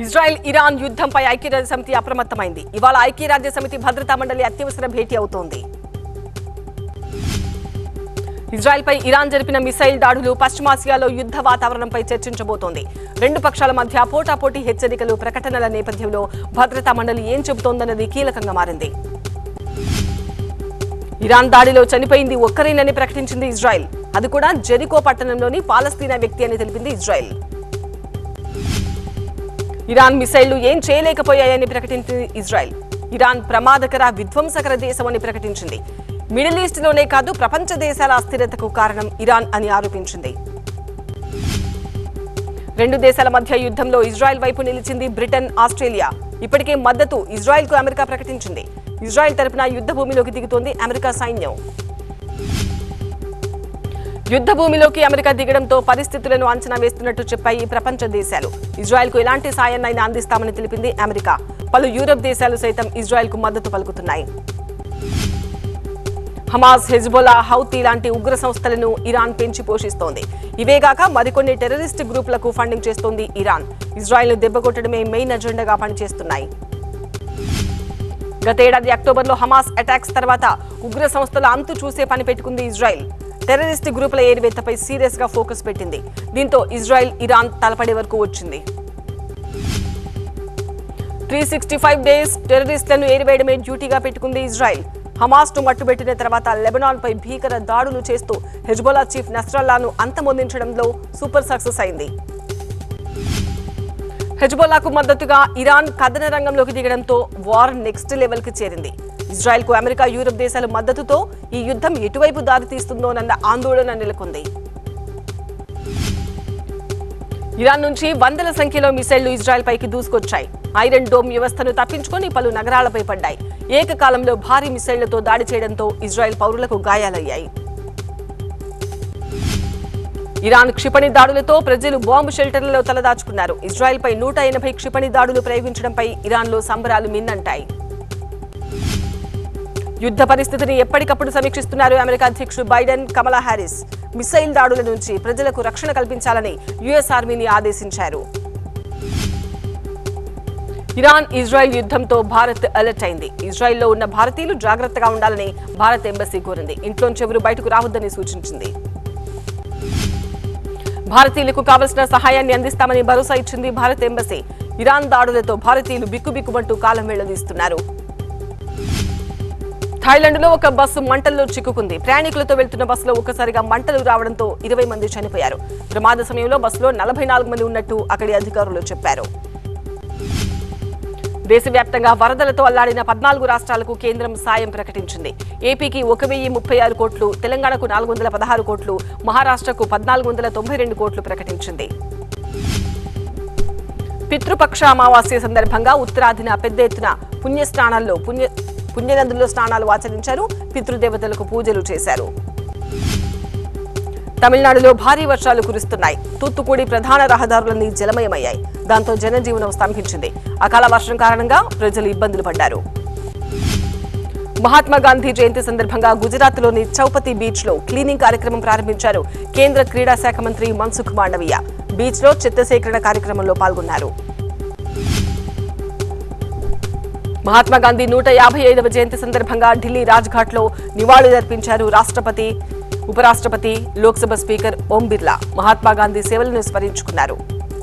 Israel Iran యుద్ధంపై ఐక్యరాజ్య సమితి అప్రమత్తమైంది ఇవాళ ఐక్యరాజ్య సమితి భద్రతా మండలి అత్యవసర భేటీ అవుతోంది ఇజ్రాయెల్పై ఇరాన్ జరిపిన మిసైల్ దాడులు పశ్చిమాసియాలో యుద్ధ వాతావరణంపై చర్చించబోతోంది రెండు పక్షాల మధ్య పోటాపోటీ హెచ్చరికలు ప్రకటనల నేపథ్యంలో భద్రతా మండలి ఏం చెబుతోందన్నది కీలకంగా మారింది ఇరాన్ దాడిలో చనిపోయింది ఒక్కరేనని ప్రకటించింది ఇజ్రాయెల్ అది కూడా జెరికో పట్టణంలోని పాలస్తీనా వ్యక్తి అని తెలిపింది ఇజ్రాయెల్ ఇరాన్ మిసైళ్లు ఏం చేయలేకపోయాయని ప్రకటించింది ఇజ్రాయెల్ ఇరాన్ ప్రమాదకర విధ్వంసకర దేశమని ప్రకటించింది మిడిల్ ఈస్ట్లోనే కాదు ప్రపంచ దేశాల అస్థిరతకు కారణం ఇరాన్ అని ఆరోపించింది రెండు దేశాల మధ్య యుద్ధంలో ఇజ్రాయెల్ వైపు నిలిచింది బ్రిటన్ ఆస్ట్రేలియా ఇప్పటికే మద్దతు ఇజ్రాయెల్కు అమెరికా ప్రకటించింది ఇజ్రాయెల్ తరపున యుద్ధ భూమిలోకి దిగుతోంది అమెరికా సైన్యం యుద్ధ భూమిలోకి అమెరికా దిగడంతో పరిస్థితులను అంచనా వేస్తున్నట్టు చెప్పాయి ప్రపంచ దేశాలు ఇజ్రాయెల్కు ఎలాంటి సాయాన్నైనా అందిస్తామని తెలిపింది అమెరికా పలు యూరప్ దేశాలు సైతం ఇజ్రాయెల్కు మద్దతు పలుకుతున్నాయి హమాస్ హెజ్బొలా హౌతీ లాంటి ఉగ్ర సంస్థలను ఇరాన్ పెంచి పోషిస్తోంది ఇవేగాక మరికొన్ని టెర్రరిస్ట్ గ్రూపులకు ఫండింగ్ చేస్తోంది ఇరాన్ ఇజ్రాయెల్ను దెబ్బకొట్టడమే మెయిన్ అజెండాగా పనిచేస్తున్నాయి గతేడాది అక్టోబర్లో హమాస్ అటాక్స్ తర్వాత ఉగ్ర సంస్థల అంతు చూసే పని పెట్టుకుంది ఇజ్రాయెల్ టెర్రరిస్ట్ గ్రూపుల ఏరివేతపై సీరియస్ గా ఫోకస్ పెట్టింది దీంతో ఇజ్రాయెల్ ఇరాన్ తలపడే వరకు వచ్చింది త్రీ సిక్స్టీ ఫైవ్ డేస్ టెర్రరిస్టులను ఏరివేయడమే డ్యూటీగా పెట్టుకుంది ఇజ్రాయెల్ హమాస్ ను మట్టుబెట్టిన తర్వాత లెబనాన్ పై భీకర దాడులు చేస్తూ హెజ్బొలా చీఫ్ నస్రల్లాను అంతమొందించడంలో సూపర్ సక్సెస్ అయింది హెజ్బొల్లాకు మద్దతుగా ఇరాన్ కథన రంగంలోకి దిగడంతో వార్ నెక్స్ట్ లెవెల్ కి చేరింది ఇజ్రాయెల్ కు అమెరికా యూరప్ దేశాల మద్దతుతో ఈ యుద్ధం ఎటువైపు దారితీస్తుందోనన్న ఆందోళన నెలకొంది ఇరాన్ నుంచి వందల సంఖ్యలో మిసైళ్లు ఇజ్రాయెల్ పైకి దూసుకొచ్చాయి ఐరన్ డోమ్ వ్యవస్థను తప్పించుకొని పలు నగరాలపై పడ్డాయి ఏకకాలంలో భారీ మిసైళ్లతో దాడి చేయడంతో ఇజ్రాయెల్ పౌరులకు గాయాలయ్యాయి ఇరాన్ క్షిపణి దాడులతో ప్రజలు బాంబు షెల్టర్లలో తలదాచుకున్నారు ఇజ్రాయెల్ పై నూట ఎనభై క్షిపణి దాడులు ప్రయోగించడంపై ఇరాన్లో సంబరాలు మిన్నంటాయి యుద్ధ పరిస్థితిని ఎప్పటికప్పుడు సమీక్షిస్తున్నారు అమెరికా అధ్యక్షుడు బైడెన్ కమలా హ్యారిస్ మిసైల్ దాడుల నుంచి ప్రజలకు రక్షణ కల్పించాలని యుఎస్ ఆర్మీని ఆదేశించారు ఇరాన్ ఇజ్రాయెల్ యుద్ధంతో భారత్ అలర్ట్ అయింది ఇజ్రాయెల్లో ఉన్న భారతీయులు జాగ్రత్తగా ఉండాలని భారత్ ఎంబసీ కోరింది ఇంట్లోంచి ఎవరు బయటకు రావద్దని సూచించింది భారతీయులకు కావలసిన సహాయాన్ని అందిస్తామని భరోసా ఇచ్చింది భారత్ ఎంబసీ ఇరాన్ దాడులతో భారతీయులు బిక్కుబిక్కుమంటూ కాలం వెళ్లదీస్తున్నారు థాయిలాండ్ లో ఒక బస్సు మంటల్లో చిక్కుకుంది ప్రయాణికులతో వెళ్తున్న బస్సులో ఒక్కసారిగా మంటలు రావడంతో ఇరవై మంది చనిపోయారు ప్రమాద సమయంలో బస్సులో నలభై నాలుగు మంది ఉన్నట్టు అక్కడి అధికారులు చెప్పారు దేశవ్యాప్తంగా వరదలతో అల్లాడిన పద్నాలుగు రాష్ట్రాలకు కేంద్రం సాయం ప్రకటించింది ఏపీకి ఒక వెయ్యి ముప్పై ఆరు కోట్లు తెలంగాణకు నాలుగు వందల పదహారు కోట్లు మహారాష్ట్రకు పద్నాలుగు వందల తొంభై రెండు కోట్లు ప్రకటించింది పితృపక్ష అమావాస్య సందర్భంగా ఉత్తరాదిన పెద్ద ఎత్తున పుణ్యస్నానాల్లో పుణ్య పుణ్యనదుల్లో స్నానాలు ఆచరించారు పితృదేవతలకు పూజలు చేశారు తమిళనాడులో భారీ వర్షాలు కురుస్తున్నాయి తూత్తుకుడి ప్రధాన రహదారులన్నీ జలమయమయ్యాయి దాంతో జనజీవనం స్తంభించింది అకాల వర్షం కారణంగా ప్రజలు ఇబ్బందులు పడ్డారు మహాత్మా గాంధీ జయంతి సందర్భంగా గుజరాత్లోని చౌపతి బీచ్ లో క్లీనింగ్ కార్యక్రమం ప్రారంభించారు కేంద్ర క్రీడా శాఖ మంత్రి మన్సుఖ్ మాండవీయ బీచ్ లో చెత్త సేకరణ కార్యక్రమంలో పాల్గొన్నారు మహాత్మా గాంధీ నూట యాభై ఐదవ జయంతి సందర్భంగా ఢిల్లీ రాజ్ఘాట్ లో నివాళులర్పించారు రాష్ట్రపతి ఉపరాష్ట్రపతి లోక్సభ స్పీకర్ ఓం బిర్లా మహాత్మా గాంధీ సేవలను స్మరించుకున్నారు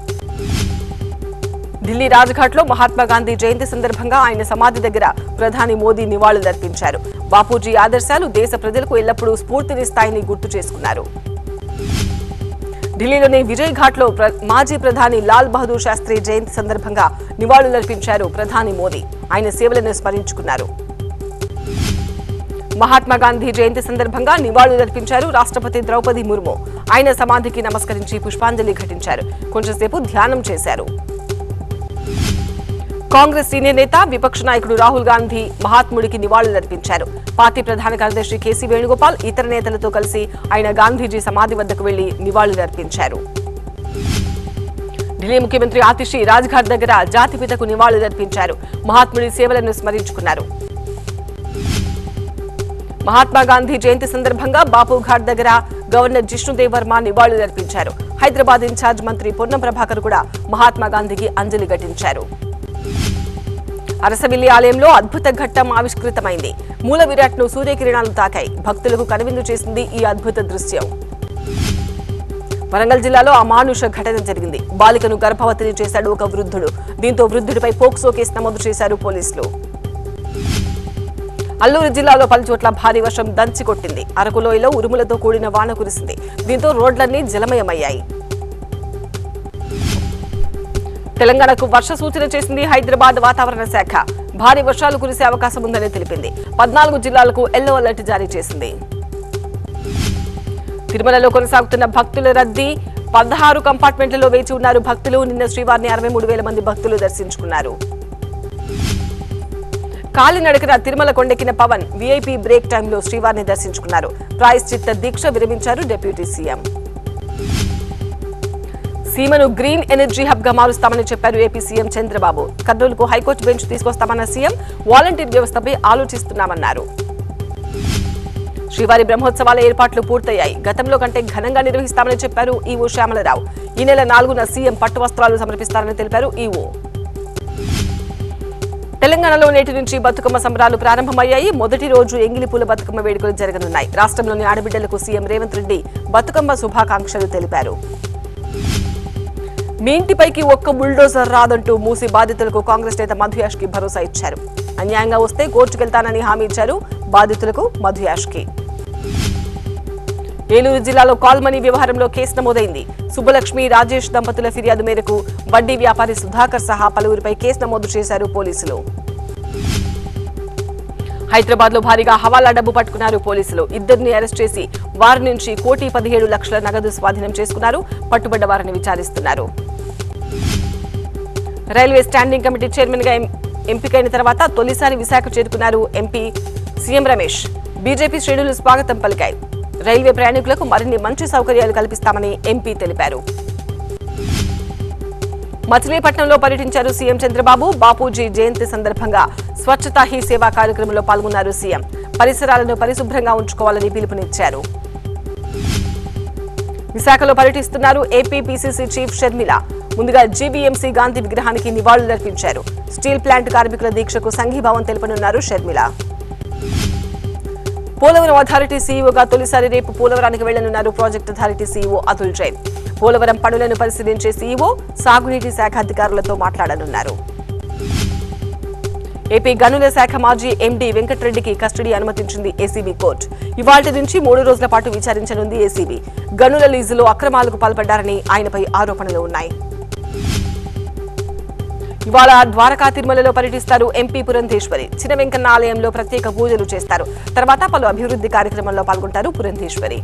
ఢిల్లీ రాజ్ఘాట్ లో మహాత్మా గాంధీ జయంతి సందర్భంగా ఆయన సమాధి దగ్గర ప్రధాని మోదీ నివాళులర్పించారు బాపూజీ ఆదర్శాలు దేశ ప్రజలకు ఎల్లప్పుడూ స్ఫూర్తినిస్తాయని గుర్తు చేసుకున్నారు ఢిల్లీలోని విజయ్ ఘాట్ లో ప్ర- మాజీ ప్రధాని లాల్ బహదూర్ శాస్త్రి జయంతి సందర్భంగా నివాళులర్పించారు ప్రధాని మోదీ ఆయన సేవలను స్మరించుకున్నారు మహాత్మా గాంధీ జయంతి సందర్భంగా నివాళులర్పించారు రాష్ట్రపతి ద్రౌపది ముర్ము ఆయన సమాధికి నమస్కరించి పుష్పాంజలి ఘటించారు కొంచెంసేపు ధ్యానం చేశారు కాంగ్రెస్ సీనియర్ నేత విపక్ష నాయకుడు రాహుల్ గాంధీ మహాత్ముడికి నివాళులర్పించారు పార్టీ ప్రధాన కార్యదర్శి కేసీ వేణుగోపాల్ ఇతర నేతలతో కలిసి ఆయన గాంధీజీ సమాధి వద్దకు వెళ్లి నివాళులర్పించారు ఢిల్లీ ముఖ్యమంత్రి ఆతిషి రాజ్ఘాట్ దగ్గర జాతిపితకు నివాళులర్పించారు మహాత్ముడి సేవలను స్మరించుకున్నారు మహాత్మా గాంధీ జయంతి సందర్భంగా బాపు ఘాట్ దగ్గర గవర్నర్ జిష్ణుదేవ్ వర్మ నివాళులర్పించారు హైదరాబాద్ ఇన్ఛార్జ్ మంత్రి పొన్నం ప్రభాకర్ కూడా మహాత్మా గాంధీకి అంజలి ఘటించారు అరసవిల్లి ఆలయంలో అద్భుత ఘట్టం ఆవిష్కృతమైంది మూల విరాట్ను సూర్యకిరణాలు తాకాయి భక్తులకు కనువిందు చేసింది ఈ అద్భుత దృశ్యం వరంగల్ జిల్లాలో అమానుష ఘటన జరిగింది బాలికను గర్భవతిని చేశాడు ఒక వృద్ధుడు దీంతో వృద్ధుడిపై పోక్సో కేసు నమోదు చేశారు పోలీసులు అల్లూరు జిల్లాలో పలుచోట్ల భారీ వర్షం దంచి కొట్టింది అరకులోయలో ఉరుములతో కూడిన వాన కురిసింది దీంతో రోడ్లన్నీ జలమయమయ్యాయి తెలంగాణకు వర్ష సూచన చేసింది హైదరాబాద్ వాతావరణ శాఖ భారీ వర్షాలు కురిసే అవకాశం ఉందని తెలిపింది పద్నాలుగు జిల్లాలకు ఎల్లో అలర్ట్ జారీ చేసింది తిరుమలలో కొనసాగుతున్న భక్తుల రద్దీ పదహారు కంపార్ట్మెంట్లలో వేచి ఉన్నారు భక్తులు నిన్న శ్రీవారిని అరవై మూడు వేల మంది భక్తులు దర్శించుకున్నారు కాలినడకన తిరుమల కొండెక్కిన పవన్ వీఐపీ బ్రేక్ టైంలో శ్రీవారిని దర్శించుకున్నారు ప్రాయశ్చిత్త దీక్ష విరమించారు డిప్యూటీ సీఎం సీమను గ్రీన్ ఎనర్జీ హబ్ గా మారుస్తామని చెప్పారు ఏపీ సీఎం చంద్రబాబు కర్నూలుకు హైకోర్టు బెంచ్ తీసుకొస్తామన్న సీఎం వాలంటీర్ వ్యవస్థపై ఆలోచిస్తున్నామన్నారు శ్రీవారి బ్రహ్మోత్సవాల ఏర్పాట్లు పూర్తయ్యాయి గతంలో కంటే ఘనంగా నిర్వహిస్తామని చెప్పారు ఈవో శ్యామలరావు ఈ నెల నాలుగున సీఎం పట్టు వస్త్రాలు సమర్పిస్తారని తెలిపారు ఈవో తెలంగాణలో నేటి నుంచి బతుకమ్మ సంబరాలు ప్రారంభమయ్యాయి మొదటి రోజు ఎంగిలిపూల బతుకమ్మ వేడుకలు జరగనున్నాయి రాష్ట్రంలోని ఆడబిడ్డలకు సీఎం రేవంత్ రెడ్డి బతుకమ్మ శుభాకాంక్షలు తెలిపారు మీ ఇంటిపైకి ఒక్క బుల్డోజర్ రాదంటూ మూసి బాధితులకు కాంగ్రెస్ నేత మధుయాష్కి భరోసా ఇచ్చారు అన్యాయంగా వస్తే కోర్టుకెళ్తానని హామీ ఇచ్చారు బాధితులకు మధుయాష్కి ఏలూరు జిల్లాలో కాల్ మనీ వ్యవహారంలో కేసు నమోదైంది సుబ్బలక్ష్మి రాజేష్ దంపతుల ఫిర్యాదు మేరకు వడ్డీ వ్యాపారి సుధాకర్ సహా పలువురిపై కేసు నమోదు చేశారు పోలీసులు హైదరాబాద్ లో భారీగా హవాలా డబ్బు పట్టుకున్నారు పోలీసులు ఇద్దరిని అరెస్ట్ చేసి వారి నుంచి కోటి పదిహేడు లక్షల నగదు స్వాధీనం చేసుకున్నారు పట్టుబడ్డ వారిని విచారిస్తున్నారు రైల్వే స్టాండింగ్ కమిటీ చైర్మన్ గా ఎం- ఎంపికైన తర్వాత తొలిసారి విశాఖ చేరుకున్నారు ఎంపీ సీఎం రమేష్ బీజేపీ శ్రేణులు స్వాగతం పలికాయి రైల్వే ప్రయాణికులకు మరిన్ని మంచి సౌకర్యాలు కల్పిస్తామని ఎంపీ తెలిపారు మచిలీపట్నంలో పర్యటించారు సీఎం చంద్రబాబు బాపూజీ జయంతి సందర్భంగా స్వచ్ఛతా హీ సేవా కార్యక్రమంలో పాల్గొన్నారు సీఎం పరిసరాలను పరిశుభ్రంగా ఉంచుకోవాలని పిలుపునిచ్చారు విశాఖలో పర్యటిస్తున్నారు ఏపీ పీసీసీ చీఫ్ షర్మిల ముందుగా జీవీఎంసీ గాంధీ విగ్రహానికి నివాళులర్పించారు స్టీల్ ప్లాంట్ కార్మికుల దీక్షకు సంఘీభావం తెలుపనున్నారు షర్మిల పోలవరం అథారిటీ సీఈఓగా తొలిసారి రేపు పోలవరానికి వెళ్లనున్నారు project authority CEO Atul Jain Polavaram పనులను పరిశీలించే సీఈఓ సాగునీటి శాఖ అధికారులతో మాట్లాడనున్నారు ఏపీ గనుల శాఖ మాజీ ఎండీ వెంకటరెడ్డికి కస్టడీ అనుమతించింది ఏసీబీ కోర్టు ఇవాళ నుంచి మూడు రోజుల పాటు విచారించనుంది ఏసీబీ గనుల లీజులో అక్రమాలకు పాల్పడ్డారని ఆయనపై ఆరోపణలు ఉన్నాయి ఇవాళ ద్వారకా తిరుమలలో పర్యటిస్తారు ఎంపీ పురంధేశ్వరి చిన్న వెంకన్న ఆలయంలో ప్రత్యేక పూజలు చేస్తారు తర్వాత పలు అభివృద్ధి కార్యక్రమంలో పాల్గొంటారు పురంధేశ్వరి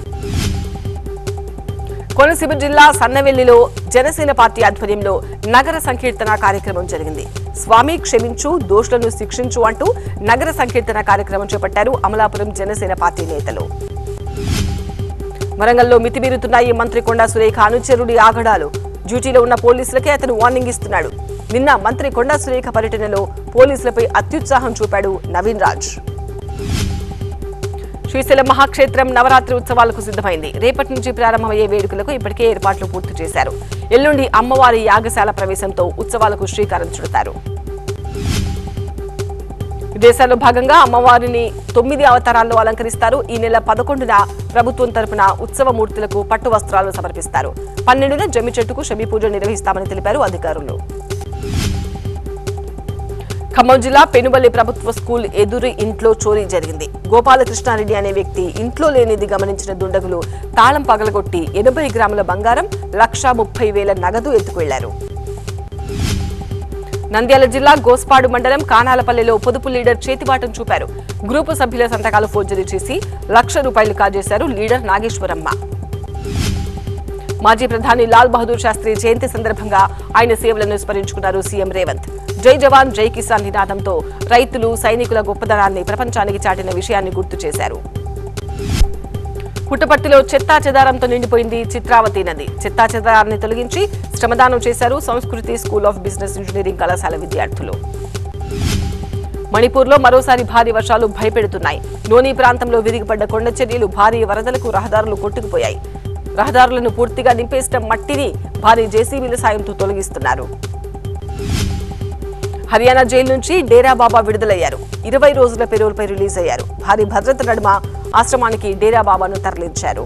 కోనసీమ జిల్లా సన్నవెల్లిలో జనసేన పార్టీ ఆధ్వర్యంలో నగర సంకీర్తన కార్యక్రమం జరిగింది స్వామి క్షమించు దోషులను శిక్షించు అంటూ నగర సంకీర్తన కార్యక్రమం చేపట్టారు అమలాపురం జనసేన పార్టీ నేతలు వరంగల్లో మితిమీరుతున్నాయి మంత్రి కొండా సురేఖ అనుచరుడి ఆగడాలు డ్యూటీలో ఉన్న పోలీసులకే అతను వార్నింగ్ ఇస్తున్నాడు నిన్న మంత్రి కొండా సురేఖ పర్యటనలో పోలీసులపై అత్యుత్సాహం చూపాడు నవీన్ రాజ్ శ్రీశైలం మహాక్షేత్రం నవరాత్రి ఉత్సవాలకు సిద్ధమైంది రేపటి నుంచి ప్రారంభమయ్యే వేడుకలకు ఇప్పటికే ఏర్పాట్లు పూర్తి చేశారు ఎల్లుండి అమ్మవారి యాగశాల ప్రవేశంతో ఉత్సవాలకు శ్రీకారం చుడతారు విదేశాల్లో భాగంగా అమ్మవారిని తొమ్మిది అవతారాల్లో అలంకరిస్తారు ఈ నెల పదకొండున ప్రభుత్వం తరపున ఉత్సవ మూర్తులకు పట్టు వస్త్రాలు సమర్పిస్తారు పన్నెండున జమ్మి చెట్టుకు శమి పూజ నిర్వహిస్తామని తెలిపారు అధికారులు ఖమ్మం జిల్లా పెనుబల్లి ప్రభుత్వ స్కూల్ ఎదురు ఇంట్లో చోరీ జరిగింది గోపాలకృష్ణారెడ్డి అనే వ్యక్తి ఇంట్లో లేనిది గమనించిన దుండగులు తాళం పగలగొట్టి ఎనభై గ్రాముల బంగారం లక్షా ముప్పై వేల నగదు ఎత్తుకెళ్లారు నంద్యాల జిల్లా గోస్పాడు మండలం కానాలపల్లిలో పొదుపు లీడర్ చేతివాటం చూపారు గ్రూపు సభ్యుల సంతకాలు ఫోర్జరీ చేసి లక్ష రూపాయలు కాజేశారు లీడర్ నాగేశ్వరమ్మ మాజీ ప్రధాని లాల్ బహదూర్ శాస్త్రి జయంతి సందర్భంగా ఆయన సేవలను స్మరించుకున్నారు సీఎం రేవంత్ జై జవాన్ జై కిసాన్ నినాదంతో రైతులు సైనికుల గొప్పదనాన్ని ప్రపంచానికి చాటిన విషయాన్ని గుర్తు చేశారు పుట్టపర్తిలో చెత్తా చెదారంతో నిండిపోయింది చిత్రావతి నది చెత్తా చెదారాన్ని తొలగించి శ్రమదానం చేశారు సంస్కృతి స్కూల్ ఆఫ్ బిజినెస్ ఇంజనీరింగ్ కళాశాల విద్యార్థులు మణిపూర్లో మరోసారి భారీ వర్షాలు భయపెడుతున్నాయి నోని ప్రాంతంలో విరిగిపడ్డ కొండ చర్యలు భారీ వరదలకు రహదారులు కొట్టుకుపోయాయి రహదారులను పూర్తిగా నింపేసిన మట్టిని భారీ జేసీబీల సాయంతో తొలగిస్తున్నారు హర్యానా జైలు నుంచి డేరా బాబా విడుదలయ్యారు ఇరవై రోజుల పెరోల్పై రిలీజ్ అయ్యారు భారీ భద్రత నడుమ ఆశ్రమానికి డేరా బాబాను తరలించారు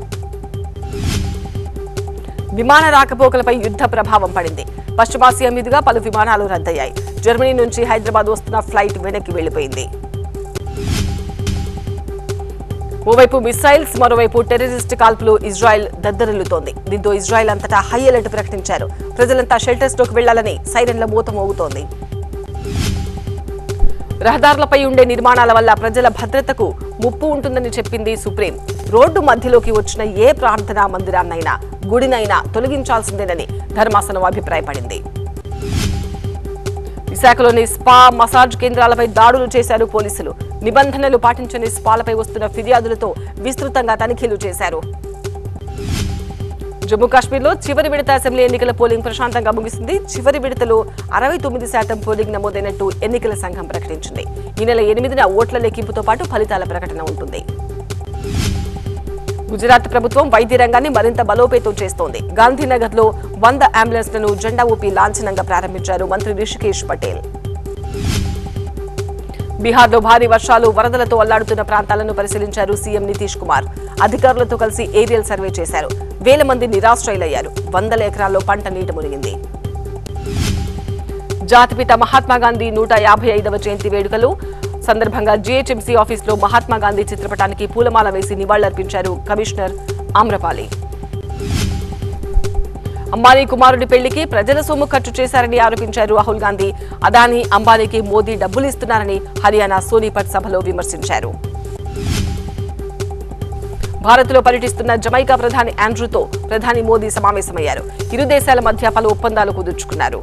విమాన రాకపోకలపై యుద్ధ ప్రభావం పడింది పశ్చిమాసియా మీదుగా పలు విమానాలు రద్దయ్యాయి జర్మనీ నుంచి హైదరాబాద్ వస్తున్న ఫ్లైట్ వెనక్కి వెళ్లిపోయింది ఓవైపు మిసైల్స్ మరోవైపు టెర్రరిస్ట్ కాల్పులు ఇజ్రాయెల్ దద్దరిల్లుతోంది దీంతో ఇజ్రాయెల్ అంతటా హై అలర్ట్ ప్రకటించారు ప్రజలంతా షెల్టర్స్ లోకి వెళ్లాలని సైరన్ల మూత మోగుతోంది రహదారులపై ఉండే నిర్మాణాల వల్ల ప్రజల భద్రతకు ముప్పు ఉంటుందని చెప్పింది సుప్రీం రోడ్డు మధ్యలోకి వచ్చిన ఏ ప్రార్థనా మందిరాన్నైనా గుడినైనా తొలగించాల్సిందేనని ధర్మాసనం అభిప్రాయపడింది విశాఖలోని స్పా మసాజ్ కేంద్రాలపై దాడులు చేశారు పోలీసులు నిబంధనలు పాటించని స్పాలపై వస్తున్న ఫిర్యాదులతో విస్తృతంగా తనిఖీలు చేశారు జమ్మూ కాశ్మీర్లో చివరి విడత అసెంబ్లీ ఎన్నికల పోలింగ్ ప్రశాంతంగా ముగిసింది చివరి విడతలో అరవై తొమ్మిది శాతం పోలింగ్ నమోదైనట్టు ఎన్నికల సంఘం ప్రకటించింది ఈ నెల ఎనిమిదిన ఓట్ల లెక్కింపుతో పాటు ఫలితాల ప్రకటన ఉంటుంది గుజరాత్ ప్రభుత్వం వైద్య రంగాన్ని మరింత బలోపేతం చేస్తోంది గాంధీనగర్ లో వంద అంబులెన్స్లను జెండా ఊపి లాంఛనంగా ప్రారంభించారు మంత్రి రిషికేష్ పటేల్ బీహార్లో భారీ వర్షాలు వరదలతో అల్లాడుతున్న ప్రాంతాలను పరిశీలించారు సీఎం నితీష్ కుమార్ అధికారులతో కలిసి ఏరియల్ సర్వే చేశారు వేల మంది నిరాశ్రయులయ్యారు వందల ఎకరాల్లో పంట నీట మునిగింది జాతిపిత మహాత్మా గాంధీ నూట యాభై ఐదవ జయంతి వేడుకలు సందర్భంగా జీహెచ్ఎంసీ ఆఫీసులో మహాత్మా గాంధీ చిత్రపటానికి పూలమాల వేసి నివాళులర్పించారు కమిషనర్ ఆమ్రపాలి అంబానీ కుమారుడి పెళ్లికి ప్రజల సొమ్ము ఖర్చు చేశారని ఆరోపించారు రాహుల్ గాంధీ అదానీ అంబానీకి మోదీ డబ్బులు ఇస్తున్నారని హర్యానా సోనీపట్ సభలో విమర్శించారు భారత్లో పర్యటిస్తున్న జమైకా ప్రధాని ఆండ్రూతో ప్రధాని మోదీ సమావేశమయ్యారు ఇరు దేశాల మధ్య పలు ఒప్పందాలు కుదుర్చుకున్నారు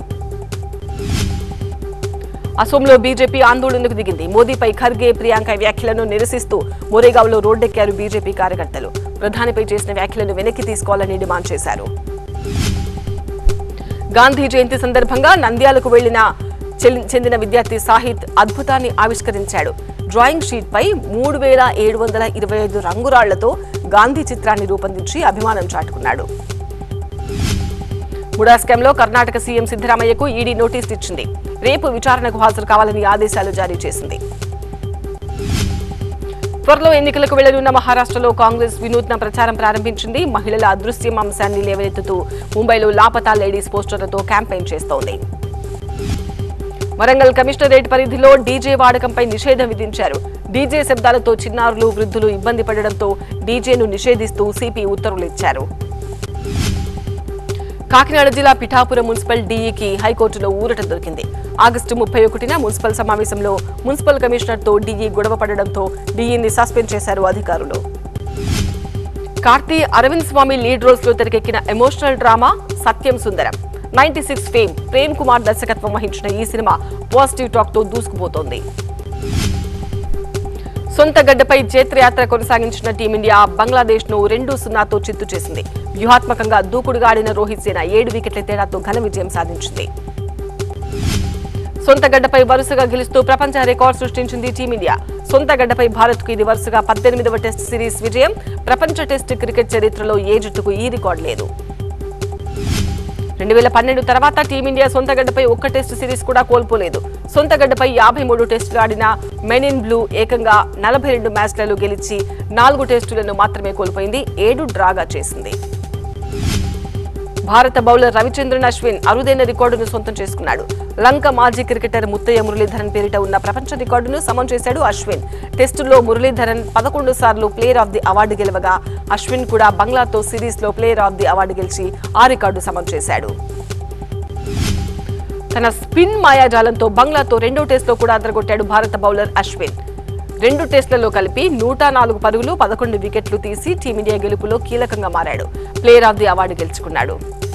అసోంలో బీజేపీ ఆందోళనకు దిగింది మోదీపై ఖర్గే ప్రియాంక వ్యాఖ్యలను నిరసిస్తూ మోరేగావ్లో రోడ్డెక్కారు బీజేపీ కార్యకర్తలు ప్రధానిపై చేసిన వ్యాఖ్యలను వెనక్కి తీసుకోవాలని డిమాండ్ చేశారు గాంధీ జయంతి సందర్భంగా నంద్యాలకు వెళ్లిన చెల్- చెందిన విద్యార్థి సాహిత్ అద్భుతాన్ని ఆవిష్కరించాడు డ్రాయింగ్ షీట్ పై మూడు వేల ఏడు వందల ఇరవై ఐదు రంగురాళ్లతో గాంధీ చిత్రాన్ని రూపొందించి అభిమానం చాటుకున్నాడు ముడా స్కామ్లో కర్ణాటక సీఎం సిద్దరామయ్యకు ఈడీ నోటీసు ఇచ్చింది రేపు విచారణకు హాజరు కావాలని ఆదేశాలు జారీ చేసింది త్వరలో ఎన్నికలకు వెళ్లనున్న మహారాష్ట్రలో కాంగ్రెస్ వినూత్న ప్రచారం ప్రారంభించింది మహిళల అదృశ్యం అంశాన్ని లేవనెత్తుతూ ముంబైలో లాపతా లేడీస్ పోస్టర్లతో క్యాంపెయిన్ చేస్తోంది వరంగల్ కమిషనరేట్ పరిధిలో డీజే వాడకంపై నిషేధం విధించారు డీజే శబ్దాలతో చిన్నారులు వృద్ధులు ఇబ్బంది పడడంతో డీజేను నిషేధిస్తూ సిపి ఉత్తర్వులు ఇచ్చారు కాకినాడ జిల్లా పిఠాపురం మున్సిపల్ డీఈకి హైకోర్టులో ఊరట దొరికింది ఆగస్టు ముప్పై ఒకటిన మున్సిపల్ సమావేశంలో మున్సిపల్ కమిషనర్తో డీఈ గొడవ పడడంతో డీఈని సస్పెండ్ చేశారు అధికారులు కార్తీ అరవింద్ స్వామి లీడ్ రోల్స్ లో తెరకెక్కిన emotional drama Satyam Sundaram ninety six fame Prem Kumar దర్శకత్వం వహించిన ఈ సినిమా పాజిటివ్ టాక్ తో దూసుకుపోతోంది సొంత గడ్డపై జైత్రయాత్ర కొనసాగించిన టీమిండియా బంగ్లాదేశ్ ను రెండు సున్నాతో చిత్తు చేసింది వ్యూహాత్మకంగా దూకుడుగా ఆడిన రోహిత్ సేన ఏడు వికెట్ల తేడాతో ఘన విజయం సాధించింది సొంత గడ్డపై వరుసగా గెలుస్తూ ప్రపంచ రికార్డు సృష్టించింది టీమిండియా సొంత గడ్డపై భారత్కు ఇది వరుసగా పద్దెనిమిదవ టెస్ట్ సిరీస్ విజయం ప్రపంచ టెస్ట్ క్రికెట్ చరిత్రలో ఏ జట్టుకు ఈ రికార్డు లేదు రెండు వేల పన్నెండు తర్వాత టీమిండియా సొంత గడ్డపై ఒక్క టెస్ట్ సిరీస్ కూడా కోల్పోలేదు సొంత గడ్డపై యాభై మూడు టెస్టులు ఆడిన మెన్ ఇన్ బ్లూ ఏకంగా నలభై రెండు మ్యాచ్లలో గెలిచి నాలుగు టెస్టులను మాత్రమే కోల్పోయింది ఏడు డ్రాగా చేసింది భారత బౌలర్ రవిచంద్రన్ అశ్విన్ అరుదైన రికార్డును సొంతం చేసుకున్నాడు లంక మాజీ క్రికెటర్ ముత్తయ్య మురళీధరన్ పేరిట ఉన్న ప్రపంచ రికార్డును సమం చేశాడు అశ్విన్ టెస్టుల్లో మురళీధరన్ పదకొండు సార్లు ప్లేయర్ ఆఫ్ ది అవార్డు గెలవగా అశ్విన్ కూడా బంగ్లాతో సిరీస్ లో ప్లేయర్ ఆఫ్ ది అవార్డు గెలిచి ఆ రికార్డు సమం చేశాడు తన స్పిన్ మాయాజాలంతో బంగ్లాతో రెండో టెస్టులో కూడా అదరగొట్టాడు భారత బౌలర్ అశ్విన్ రెండు టెస్టులలో కలిపి నూట నాలుగు పరుగులు పదకొండు వికెట్లు తీసి టీమిండియా గెలుపులో కీలకంగా మారాడు ప్లేయర్ ఆఫ్ ది అవార్డు గెలుచుకున్నాడు